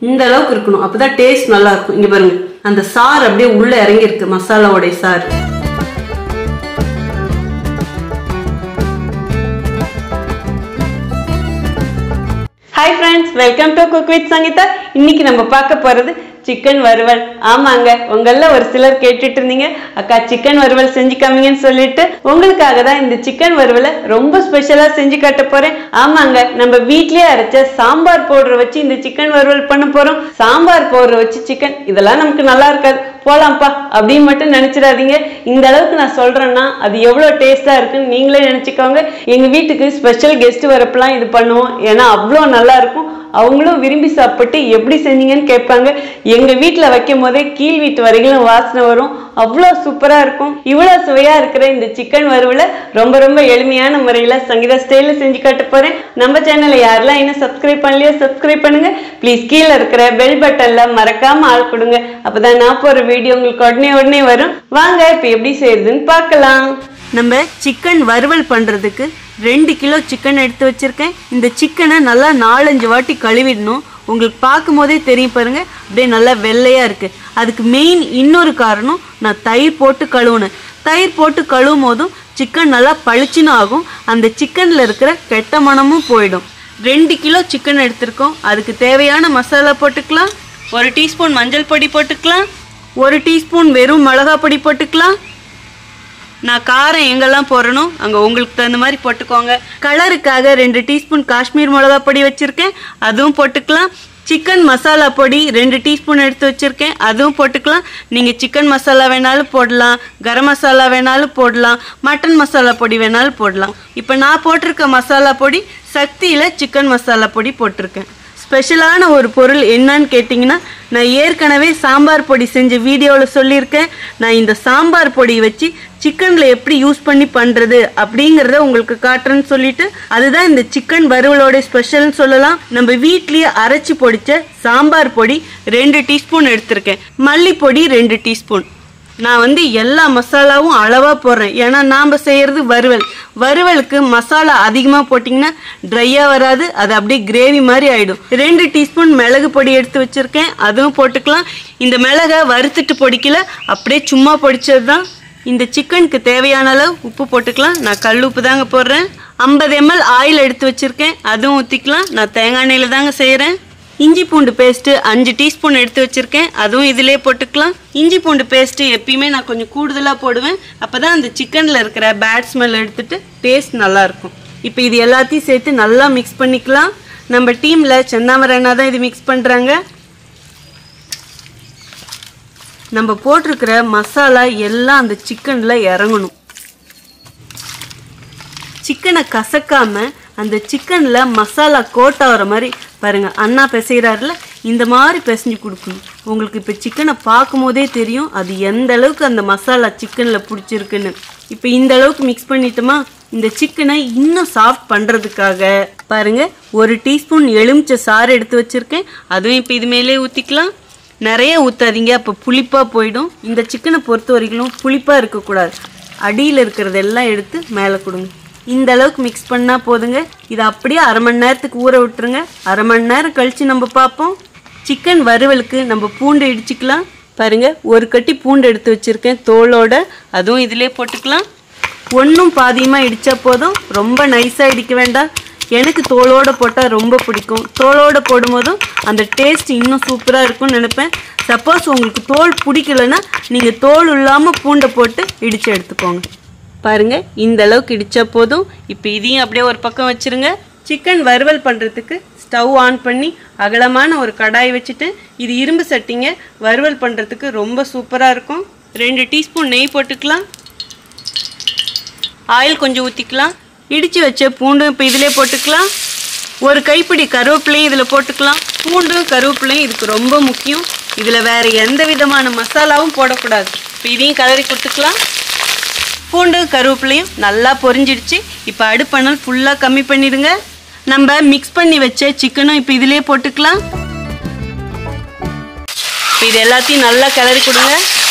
இந்த அளவுக்கு இருக்கணும் அப்பதான் டேஸ்ட் நல்லா இருக்கும் இங்க பாருங்க அந்த சாறு அப்படியே உள்ள இறங்கி இருக்கு மசாலாவோடைய சாறு hi friends welcome to cook with Sangeetha இன்னைக்கு நம்ம பார்க்க போறது சிக்கன் வறுவல் ஆமாங்க உங்கள ஒரு சிலர் கேட்டுட்டு இருந்தீங்க அக்கா சிக்கன் வறுவல் செஞ்சு காமிங்கன்னு சொல்லிட்டு உங்களுக்காக தான் இந்த சிக்கன் வறுவலை ரொம்ப ஸ்பெஷலா செஞ்சு காட்ட போறேன் ஆமாங்க நம்ம வீட்லயே அரைச்ச சாம்பார் பவுடர் வச்சு இந்த சிக்கன் வறுவல் பண்ண போறோம் சாம்பார் பவுடர் வச்சு சிக்கன் இதெல்லாம் நமக்கு நல்லா இருக்காது போலாம்ப்பா அப்படின்னு மட்டும் நினைச்சிடாதீங்க இந்த அளவுக்கு நான் சொல்றேன்னா அது எவ்வளவு டேஸ்டா இருக்குன்னு நீங்களே நினைச்சுக்கோங்க எங்க வீட்டுக்கு ஸ்பெஷல் கெஸ்ட் வரப்பெல்லாம் இது பண்ணுவோம் ஏன்னா அவ்வளோ நல்லா இருக்கும் அவங்களும் விரும்பி சாப்பிட்டு எப்படி செஞ்சீங்கன்னு கேட்பாங்க எங்க வீட்டில் வைக்கும் போதே கீழ் வீட்டு வரைக்கும் வாசனை வரும் அவ்வளோ சூப்பரா இருக்கும் இவ்வளோ சுவையா இருக்கிற இந்த சிக்கன் வறுவலை ரொம்ப ரொம்ப எளிமையான முறையில் சங்கீதா ஸ்டைலில் செஞ்சு காட்ட போறேன் நம்ம சேனலை யாரெல்லாம் இன்னும் சப்ஸ்கிரைப் பண்ணலையோ சப்ஸ்கிரைப் பண்ணுங்க ப்ளீஸ் கீழே இருக்கிற பெல் பட்டன்ல மறக்காம ஆள் கொடுங்க அப்பதான் நான் போற வீடியோ உங்களுக்கு உடனே உடனே வரும் வாங்க இப்போ எப்படி செய்யறதுன்னு பார்க்கலாம் நம்ம சிக்கன் வறுவல் பண்றதுக்கு ரெண்டு கிலோ சிக்கன் எடுத்து வச்சிருக்கேன் இந்த சிக்கனை நல்லா நாலஞ்சு வாட்டி கழுவிடணும் உங்களுக்கு பார்க்கும் போதே தெரியும் பாருங்க அப்படியே நல்லா வெள்ளையா இருக்கு அதுக்கு மெயின் இன்னொரு காரணம் நான் தயிர் போட்டு கழுவுனேன் தயிர் போட்டு கழுவும் போதும் சிக்கன் நல்லா பளிச்சுன்னு ஆகும் அந்த சிக்கன்ல இருக்கிற கெட்ட மணமும் போயிடும் ரெண்டு கிலோ சிக்கன் எடுத்திருக்கோம் அதுக்கு தேவையான மசாலா போட்டுக்கலாம் ஒரு டீஸ்பூன் மஞ்சள் பொடி போட்டுக்கலாம் ஒரு டீஸ்பூன் வெறும் மிளகா பொடி போட்டுக்கலாம் நான் காரம் எங்கெல்லாம் போடணும் அங்கே உங்களுக்கு தகுந்த மாதிரி போட்டுக்கோங்க கலருக்காக ரெண்டு டீஸ்பூன் காஷ்மீர் மிளகா பொடி வச்சுருக்கேன் அதுவும் போட்டுக்கலாம் சிக்கன் மசாலா பொடி ரெண்டு டீஸ்பூன் எடுத்து வச்சுருக்கேன் அதுவும் போட்டுக்கலாம் நீங்கள் சிக்கன் மசாலா வேணாலும் போடலாம் கரம் மசாலா வேணாலும் போடலாம் மட்டன் மசாலா பொடி வேணாலும் போடலாம் இப்போ நான் போட்டிருக்க மசாலா பொடி சக்தியில் சிக்கன் மசாலா பொடி போட்டிருக்கேன் ஸ்பெஷலான ஒரு பொருள் என்னன்னு கேட்டிங்கன்னா நான் ஏற்கனவே சாம்பார் பொடி செஞ்ச வீடியோவில் சொல்லியிருக்கேன் நான் இந்த சாம்பார் பொடி வச்சு சிக்கனில் எப்படி யூஸ் பண்ணி பண்ணுறது அப்படிங்கிறத உங்களுக்கு காட்டுறேன்னு சொல்லிட்டு அதுதான் இந்த சிக்கன் வறுவலோட ஸ்பெஷல்னு சொல்லலாம் நம்ம வீட்லேயே அரைச்சி பொடிச்ச சாம்பார் பொடி ரெண்டு டீஸ்பூன் எடுத்திருக்கேன் மல்லிப்பொடி ரெண்டு டீஸ்பூன் நான் வந்து எல்லா மசாலாவும் அளவாக போடுறேன் ஏன்னா நாம் செய்கிறது வறுவல் வறுவலுக்கு மசாலா அதிகமாக போட்டிங்கன்னா ட்ரையாக வராது அது அப்படியே கிரேவி மாதிரி ஆகிடும் ரெண்டு டீஸ்பூன் மிளகு பொடி எடுத்து வச்சுருக்கேன் அதுவும் போட்டுக்கலாம் இந்த மிளகை வறுத்துட்டு பொடிக்கல அப்படியே சும்மா பொடிச்சது தான் இந்த சிக்கனுக்கு தேவையான அளவு உப்பு போட்டுக்கலாம் நான் கல் உப்பு தாங்க போடுறேன் ஐம்பது எம்எல் ஆயில் எடுத்து வச்சுருக்கேன் அதுவும் ஊற்றிக்கலாம் நான் தேங்காய் எண்ணெயில் தாங்க செய்கிறேன் இஞ்சி பூண்டு பேஸ்ட்டு அஞ்சு டீஸ்பூன் எடுத்து வச்சுருக்கேன் அதுவும் இதிலே போட்டுக்கலாம் இஞ்சி பூண்டு பேஸ்ட்டு எப்பயுமே நான் கொஞ்சம் கூடுதலாக போடுவேன் அப்போ தான் அந்த சிக்கனில் இருக்கிற பேட் ஸ்மெல் எடுத்துட்டு டேஸ்ட் நல்லாயிருக்கும் இப்போ இது எல்லாத்தையும் சேர்த்து நல்லா மிக்ஸ் பண்ணிக்கலாம் நம்ம டீமில் சென்னாமரண்ணா தான் இது மிக்ஸ் பண்ணுறாங்க நம்ம போட்டிருக்கிற மசாலா எல்லாம் அந்த சிக்கனில் இறங்கணும் சிக்கனை கசக்காம அந்த சிக்கனில் மசாலா கோட் ஆகிற மாதிரி பாருங்க அண்ணா பிசைகிறாருல இந்த மாதிரி பிசைஞ்சு கொடுக்கணும் உங்களுக்கு இப்போ சிக்கனை பார்க்கும் போதே தெரியும் அது எந்த அளவுக்கு அந்த மசாலா சிக்கனில் பிடிச்சிருக்குன்னு இப்போ இந்த அளவுக்கு மிக்ஸ் பண்ணிட்டோமா இந்த சிக்கனை இன்னும் சாஃப்ட் பண்ணுறதுக்காக பாருங்க ஒரு டீஸ்பூன் எலுமிச்சை சாறு எடுத்து வச்சுருக்கேன் அதுவும் இப்போ இது மேலே ஊற்றிக்கலாம் நிறைய ஊற்றாதீங்க அப்போ புளிப்பாக போயிடும் இந்த சிக்கனை பொறுத்த வரைக்கும் புளிப்பாக இருக்கக்கூடாது அடியில் இருக்கிறதெல்லாம் எடுத்து மேலே கொடுங்க இந்த அளவுக்கு மிக்ஸ் பண்ணால் போதுங்க இதை அப்படியே அரை மணி நேரத்துக்கு ஊற விட்டுருங்க அரை மணி நேரம் கழித்து நம்ம பார்ப்போம் சிக்கன் வறுவலுக்கு நம்ம பூண்டு இடிச்சுக்கலாம் பாருங்க ஒரு கட்டி பூண்டு எடுத்து வச்சுருக்கேன் தோலோட அதுவும் இதிலே போட்டுக்கலாம் ஒன்றும் பாதியமாக இடித்தா போதும் ரொம்ப நைஸாக இடிக்க வேண்டாம் எனக்கு தோலோட போட்டால் ரொம்ப பிடிக்கும் தோலோட போடும்போதும் அந்த டேஸ்ட் இன்னும் சூப்பராக இருக்கும்னு நினைப்பேன் சப்போஸ் உங்களுக்கு தோல் பிடிக்கலன்னா நீங்கள் தோல் இல்லாமல் பூண்டை போட்டு இடித்து எடுத்துக்கோங்க பாருங்க இந்த அளவுக்கு இடிச்சா போதும் இப்போ இதையும் அப்படியே ஒரு பக்கம் வச்சிருங்க சிக்கன் வறுவல் பண்ணுறதுக்கு ஸ்டவ் ஆன் பண்ணி அகலமான ஒரு கடாய் வச்சுட்டு இது இரும்பு சட்டிங்க வறுவல் பண்ணுறதுக்கு ரொம்ப சூப்பராக இருக்கும் ரெண்டு டீஸ்பூன் நெய் போட்டுக்கலாம் ஆயில் கொஞ்சம் ஊற்றிக்கலாம் இடித்து வச்ச பூண்டும் இப்போ இதிலே போட்டுக்கலாம் ஒரு கைப்பிடி கருவேப்பிலையும் இதில் போட்டுக்கலாம் பூண்டும் கருவேப்பிலையும் இதுக்கு ரொம்ப முக்கியம் இதில் வேறு எந்த விதமான மசாலாவும் போடக்கூடாது இப்போ இதையும் கலரி கொடுத்துக்கலாம் பூண்டு கருவேப்பிலையும் நல்லா பொரிஞ்சிடுச்சு இப்போ அடுப்பணல் ஃபுல்லாக கம்மி பண்ணிடுங்க நம்ம மிக்ஸ் பண்ணி வச்ச சிக்கனும் இப்போ இதிலே போட்டுக்கலாம் இப்போ இது எல்லாத்தையும் நல்லா கிளறி கொடுங்க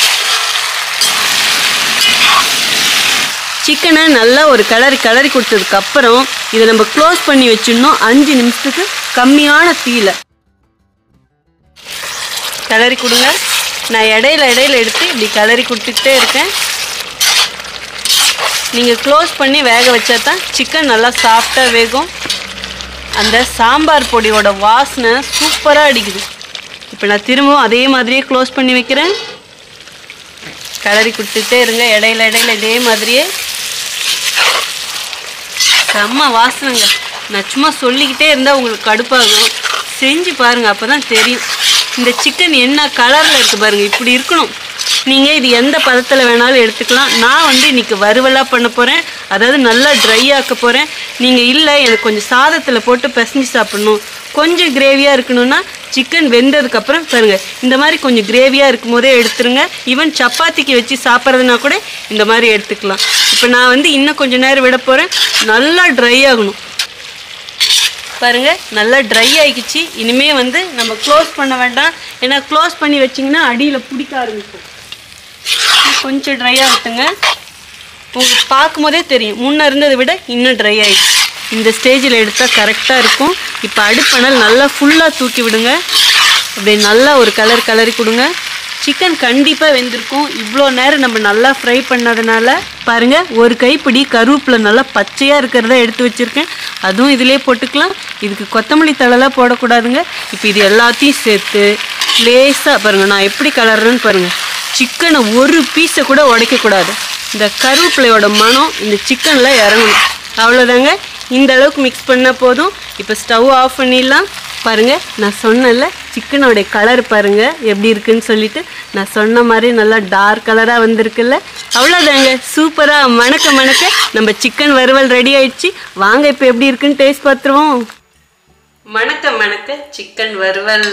சிக்கனை நல்லா ஒரு கலரி கலரி கொடுத்ததுக்கு அப்புறம் இதை நம்ம க்ளோஸ் பண்ணி வச்சிடணும் அஞ்சு நிமிஷத்துக்கு கம்மியான தீயில கிளறி கொடுங்க நான் இடையில இடையில எடுத்து இப்படி கிளறி கொடுத்துக்கிட்டே இருக்கேன் நீங்கள் க்ளோஸ் பண்ணி வேக வச்சா தான் சிக்கன் நல்லா சாஃப்டாக வேகும் அந்த சாம்பார் பொடியோட வாசனை சூப்பராக அடிக்குது இப்போ நான் திரும்பவும் அதே மாதிரியே க்ளோஸ் பண்ணி வைக்கிறேன் கிளறி கொடுத்துட்டே இருங்க இடையில இடையில இதே மாதிரியே செம்ம வாசனைங்க நான் சும்மா சொல்லிக்கிட்டே இருந்தால் உங்களுக்கு கடுப்பாகும் செஞ்சு பாருங்க அப்போ தான் தெரியும் இந்த சிக்கன் என்ன கலரில் இருக்குது பாருங்க இப்படி இருக்கணும் நீங்கள் இது எந்த பதத்தில் வேணாலும் எடுத்துக்கலாம் நான் வந்து இன்னைக்கு வறுவலாக பண்ண போகிறேன் அதாவது நல்லா ட்ரை ஆக்க போகிறேன் நீங்கள் இல்லை எனக்கு கொஞ்சம் சாதத்தில் போட்டு பிசைஞ்சு சாப்பிடணும் கொஞ்சம் கிரேவியாக இருக்கணும்னா சிக்கன் வெந்ததுக்கப்புறம் பாருங்க இந்த மாதிரி கொஞ்சம் கிரேவியாக இருக்கும் போதே எடுத்துருங்க ஈவன் சப்பாத்திக்கு வச்சு சாப்பிட்றதுனா கூட இந்த மாதிரி எடுத்துக்கலாம் இப்போ நான் வந்து இன்னும் கொஞ்சம் நேரம் விட போகிறேன் நல்லா ட்ரை ஆகணும் பாருங்க நல்லா ட்ரை ஆகிக்கிச்சு இனிமே வந்து நம்ம க்ளோஸ் பண்ண வேண்டாம் ஏன்னா க்ளோஸ் பண்ணி வச்சிங்கன்னா அடியில் பிடிக்க ஆரம்பிக்கும் கொஞ்சம் ட்ரை ஆகட்டுங்க உங்களுக்கு பார்க்கும்போதே தெரியும் முன்ன இருந்ததை விட இன்னும் ட்ரை ஆயிடுச்சு இந்த ஸ்டேஜில் எடுத்தால் கரெக்டாக இருக்கும் இப்போ அடுப்பணல் நல்லா ஃபுல்லாக தூக்கி விடுங்க அப்படியே நல்லா ஒரு கலர் கலரி கொடுங்க சிக்கன் கண்டிப்பாக வெந்திருக்கும் இவ்வளோ நேரம் நம்ம நல்லா ஃப்ரை பண்ணதுனால பாருங்க ஒரு கைப்பிடி கருவேப்பிலை நல்லா பச்சையாக இருக்கிறத எடுத்து வச்சுருக்கேன் அதுவும் இதிலே போட்டுக்கலாம் இதுக்கு கொத்தமல்லி தழைலாம் போடக்கூடாதுங்க இப்போ இது எல்லாத்தையும் சேர்த்து லேசாக பாருங்கள் நான் எப்படி கலர்றேன்னு பாருங்கள் சிக்கனை ஒரு பீஸை கூட உடைக்கக்கூடாது இந்த கருவேப்பிலையோட மனம் இந்த சிக்கனில் இறங்கணும் அவ்வளோதாங்க இந்த அளவுக்கு மிக்ஸ் பண்ணால் போதும் இப்போ ஸ்டவ் ஆஃப் பண்ணிடலாம் பாருங்க நான் சொன்னேன்ல சிக்கனோட கலர் பாருங்க எப்படி இருக்குன்னு சொல்லிட்டு நான் சொன்ன மாதிரி நல்லா டார்க் கலராக வந்திருக்குல்ல அவ்வளோதாங்க சூப்பராக மணக்க மணக்க நம்ம சிக்கன் வறுவல் ரெடி ஆயிடுச்சு வாங்க இப்போ எப்படி இருக்குன்னு டேஸ்ட் பார்த்துருவோம் மணக்க மணக்க சிக்கன் வறுவல்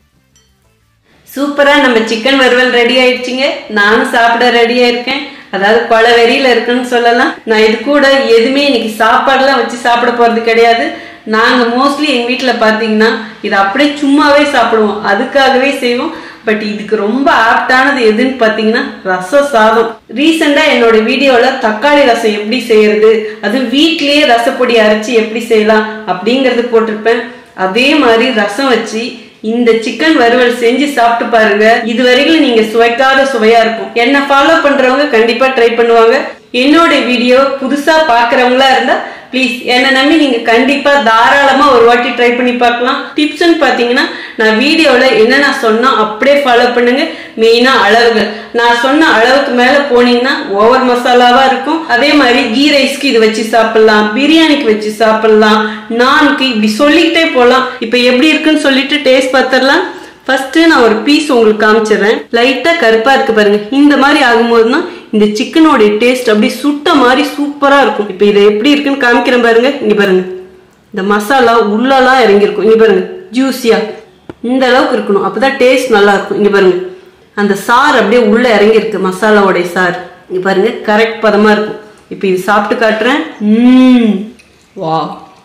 சூப்பரா நம்ம சிக்கன் வறுவல் ரெடி ஆயிடுச்சுங்க நானும் சாப்பிட ரெடியா இருக்கேன் அதாவது பல வெறியில இருக்குன்னு சொல்லலாம் நான் இது கூட எதுவுமே இன்னைக்கு சாப்பாடுலாம் வச்சு சாப்பிட போறது கிடையாது நாங்க மோஸ்ட்லி எங்க வீட்டுல பாத்தீங்கன்னா இது அப்படியே சும்மாவே சாப்பிடுவோம் அதுக்காகவே செய்வோம் பட் இதுக்கு ரொம்ப ஆப்டானது எதுன்னு பாத்தீங்கன்னா ரச சாதம் ரீசெண்டா என்னோட வீடியோல தக்காளி ரசம் எப்படி செய்யறது அது வீட்லயே ரசப்பொடி அரைச்சு எப்படி செய்யலாம் அப்படிங்கறது போட்டிருப்பேன் அதே மாதிரி ரசம் வச்சு இந்த சிக்கன் வறுவல் செஞ்சு சாப்பிட்டு பாருங்க இது வரைக்கும் நீங்க சுவைக்காத சுவையா இருக்கும் என்ன ஃபாலோ பண்றவங்க கண்டிப்பா ட்ரை பண்ணுவாங்க என்னோட வீடியோ புதுசா பாக்குறவங்களா இருந்தா ப்ளீஸ் என்னை நம்பி நீங்க கண்டிப்பா தாராளமா ஒரு வாட்டி ட்ரை பண்ணி பார்க்கலாம் டிப்ஸ்ன்னு பாத்தீங்கன்னா நான் வீடியோல என்ன நான் சொன்னா அப்படியே ஃபாலோ பண்ணுங்க மெயினா அளவுகள் நான் சொன்ன அளவுக்கு மேல போனீங்கன்னா ஓவர் மசாலாவா இருக்கும் அதே மாதிரி கீ ரைஸ்க்கு இது வச்சு சாப்பிடலாம் பிரியாணிக்கு வச்சு சாப்பிடலாம் நானுக்கு இப்படி சொல்லிக்கிட்டே போலாம் இப்ப எப்படி இருக்குன்னு சொல்லிட்டு டேஸ்ட் பார்த்துடலாம் ஃபர்ஸ்ட் நான் ஒரு பீஸ் உங்களுக்கு காமிச்சிடுறேன் லைட்டா கருப்பா இருக்கு பாருங்க இந்த மாதிரி ஆகும்போது தான் இந்த சிக்கனோட டேஸ்ட் அப்படியே சுட்ட மாதிரி சூப்பரா இருக்கும் இப்போ இதை எப்படி இருக்குன்னு காமிக்கிறேன் பாருங்க இங்க பாருங்க இந்த மசாலா உள்ளலாம் இறங்கியிருக்கும் இங்க பாருங்க ஜூஸியா இந்த அளவுக்கு இருக்கணும் அப்பதான் டேஸ்ட் நல்லா இருக்கும் இங்க பாருங்க அந்த சாறு அப்படியே உள்ள இறங்கியிருக்கு மசாலாவோடைய சாறு இங்க பாருங்க கரெக்ட் பதமா இருக்கும் இப்போ இது சாப்பிட்டு காட்டுறேன் ம் வா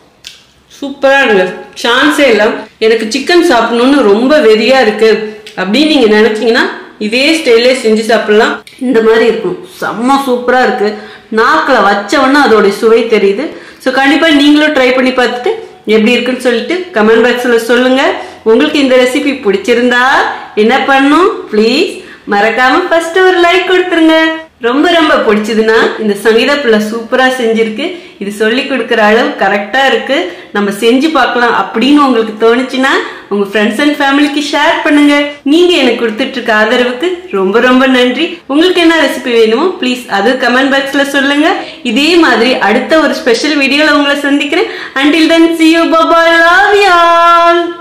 சூப்பரா இருங்க சான்ஸே இல்லை எனக்கு சிக்கன் சாப்பிடணும்னு ரொம்ப வெறியா இருக்கு அப்படின்னு நீங்க நினைச்சீங்கன்னா இதே ஸ்டைலே செஞ்சு சாப்பிடலாம் இந்த மாதிரி இருக்கும் செம்ம சூப்பரா இருக்கு நாக்கில் வச்சவொன்னே அதோட சுவை தெரியுது ஸோ கண்டிப்பா நீங்களும் ட்ரை பண்ணி பார்த்துட்டு எப்படி இருக்குன்னு சொல்லிட்டு கமெண்ட் பாக்ஸில் சொல்லுங்க உங்களுக்கு இந்த ரெசிபி பிடிச்சிருந்தா என்ன பண்ணும் ப்ளீஸ் மறக்காம ஃபர்ஸ்ட் ஒரு லைக் கொடுத்துருங்க ரொம்ப ரொம்ப பிடிச்சதுன்னா இந்த சங்கீதா பிள்ளை சூப்பரா செஞ்சிருக்கு இது சொல்லி கொடுக்குற அளவு கரெக்டா இருக்கு நம்ம செஞ்சு பார்க்கலாம் அப்படின்னு உங்களுக்கு தோணுச்சுன்னா உங்க ஃப்ரெண்ட்ஸ் அண்ட் ஃபேமிலிக்கு ஷேர் பண்ணுங்க நீங்க எனக்கு கொடுத்துட்டு இருக்க ஆதரவுக்கு ரொம்ப ரொம்ப நன்றி உங்களுக்கு என்ன ரெசிபி வேணுமோ ப்ளீஸ் அது கமெண்ட் பாக்ஸ்ல சொல்லுங்க இதே மாதிரி அடுத்த ஒரு ஸ்பெஷல் வீடியோல உங்களை சந்திக்கிறேன் until then see you bye bye love you all